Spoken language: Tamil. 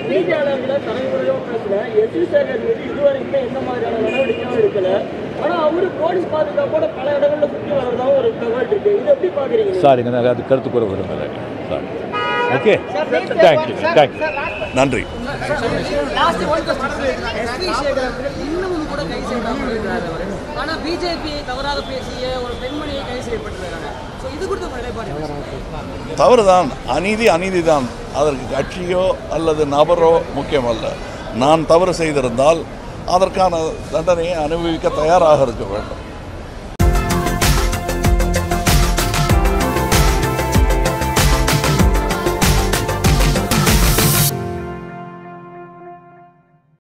செய்தியாளர்களை தலைமுறையோ பேசல எஸ் சேகர் மீது இதுவரைக்குமே எந்த மாதிரியான நடவடிக்கையும் எடுக்கல ஆனா அவரு போலீஸ் பாதுகாப்போட பல இடங்கள்ல சுற்றி வர்றதாவும் ஒரு தகவல் இருக்கு இது எப்படி பாக்குறீங்க சாரிங்க நான் அது கருத்து கூற விரும்பலை சாரி ஓகே தேங்க்யூ தேங்க்யூ நன்றி last one question SP Sekhar அவர்கள் இன்னமும் கூட கைது செய்யப்படாமல் இருக்கிறார் அவர் ஆனால் பிஜேபியை தவறாக பேசிய ஒரு பெண்மணியை கைது செய்யப்பட்டிருக்காங்க ஸோ இது குறித்து உங்கள் நிலைப்பாடு என்ன? தவறுதான் அநீதி அநீதிதான் அதற்கு கட்சியோ அல்லது நபரோ முக்கியமல்ல நான் தவறு செய்திருந்தால் அதற்கான தண்டனையை அனுபவிக்க தயாராக இருக்க வேண்டும்